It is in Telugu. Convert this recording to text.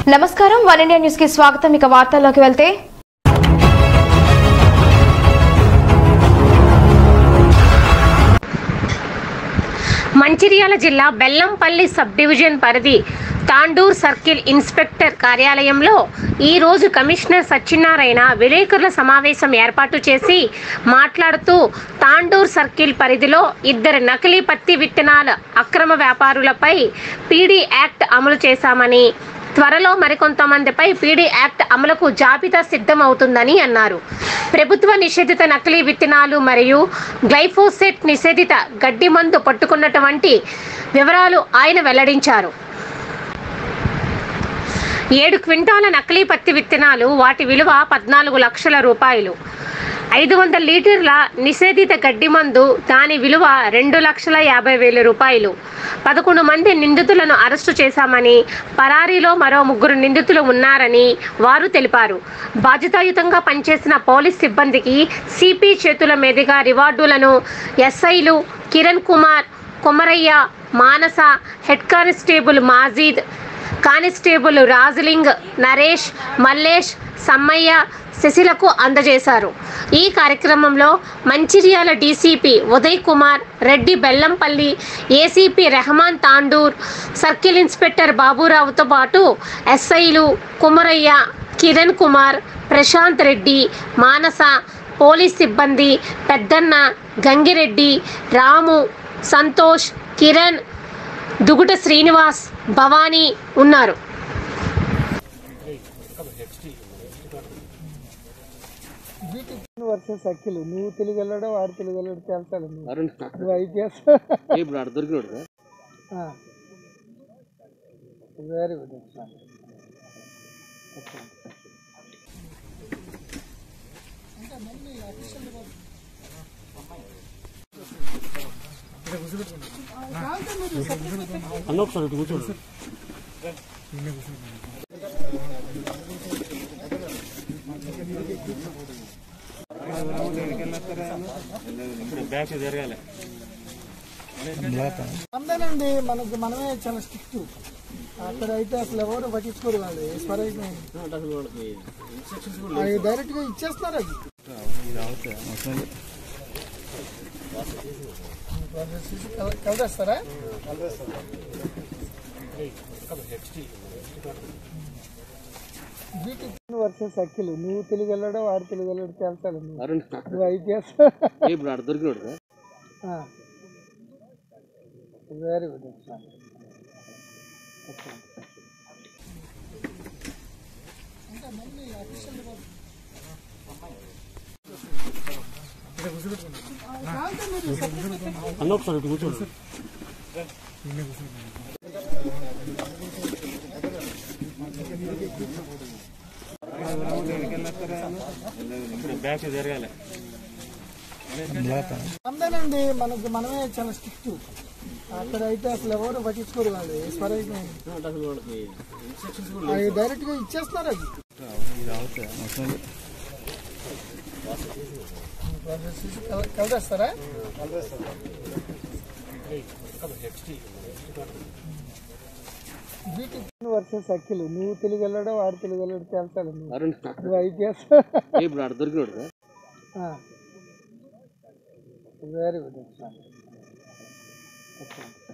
నమస్కారం వన్ ఇండియా న్యూస్ కి స్వాగతం ఇక వార్తల్లోకి వెళ్తే మంచిర్యాల జిల్లా బెల్లంపల్లి సబ్ డివిజన్ పరిధి తాండూర్ సర్కిల్ ఇన్స్పెక్టర్ కార్యాలయంలో ఈ రోజు కమిషనర్ సత్యనారాయణ విలేకరుల సమావేశం ఏర్పాటు చేసి మాట్లాడుతూ తాండూర్ సర్కిల్ పరిధిలో ఇద్దరు నకిలీ పత్తి విత్తనాల అక్రమ వ్యాపారులపై పీడీ యాక్ట్ అమలు చేశామని త్వరలో మరికొంతమందిపై పీడీ యాక్ట్ అమలుకు జాబితా సిద్ధమవుతుందని అన్నారు ప్రభుత్వ నిషేధిత నకిలీ విత్తనాలు మరియు గ్లైఫోసెట్ నిషేధిత గడ్డి మందు పట్టుకున్నటువంటి వివరాలు ఆయన వెల్లడించారు ఏడు క్వింటాల నకిలీ పత్తి విత్తనాలు వాటి విలువ పద్నాలుగు లక్షల రూపాయలు ఐదు వందల లీటర్ల నిషేధిత గడ్డి మందు దాని విలువ రెండు లక్షల యాభై వేల రూపాయలు పదకొండు మంది నిందితులను అరెస్టు చేశామని పరారీలో మరో ముగ్గురు నిందితులు ఉన్నారని వారు తెలిపారు బాధ్యతాయుతంగా పనిచేసిన పోలీస్ సిబ్బందికి సిపి చేతుల మీదుగా రివార్డులను ఎస్ఐలు Kiran Kumar Komaraiah Manasa head constable Majeed constable Rajaling Naresh Mallesh Sammaiah శశిలకు అందజేశారు ఈ కార్యక్రమంలో Mancherial DCP Uday Kumar Reddy Bellampalli ACP Rehman Tandur circle inspector బాబురావుతో పాటు ఎస్ఐలు కుమరయ్య కిరణ్ కుమార్ ప్రశాంత్ రెడ్డి మానస పోలీస్ సిబ్బంది పెద్దన్న గంగిరెడ్డి రాము సంతోష్ కిరణ్ దుగుట శ్రీనివాస్ భవానీ ఉన్నారు వర్సెస్ అఖిల్ నువ్వు తెలుగు వెళ్ళడం వాడు తెలుగు వెళ్ళడం తేల్చాలి నువ్వు అరుణ్ నువ్వు ఐపీఎస్ ఇప్పుడు ఆడ దొరికినాడు కదా వెరీ గుడ్ అన్న ఒకసారి ఇటు కూర్చోండి ఇప్పుడు బ్యాక్ జరగాలి అంతేనండి మనకి మనమే చాలా స్ట్రిక్ట్ అక్కడ అయితే అసలు ఎవరు పట్టించుకోరు వాళ్ళు స్వరైన డైరెక్ట్ గా ఇచ్చేస్తున్నారు అది కలిదేస్తారా వర్సెస్ అఖిల్ నువ్వు తెలుగు వెళ్ళడం వాడు తెలుగు వెళ్ళడం తేల్చాలి నువ్వు అరుణ్ నువ్వు ఐపీఎస్ ఇప్పుడు ఆడ దొరికినాడు కదా వెరీ గుడ్ అన్న ఒకసారి ఇటు కూర్చోండి ఇప్పుడు బ్యాక్ జరగాలి అంతేనండి మనకి మనమే చాలా స్ట్రిక్ట్ అక్కడ అయితే అసలు ఎవరు పట్టించుకోరు వాళ్ళు స్వరైన డైరెక్ట్ గా ఇచ్చేస్తున్నారు అది కలిదేస్తారా వర్సెస్ అఖిల్ నువ్వు తెలుగు వెళ్ళడం వాడు తెలుగు వెళ్ళడం తేల్చాలి నువ్వు అరుణ్ నువ్వు ఐపీఎస్ ఇప్పుడు ఆడ దొరికినాడు కదా వెరీ గుడ్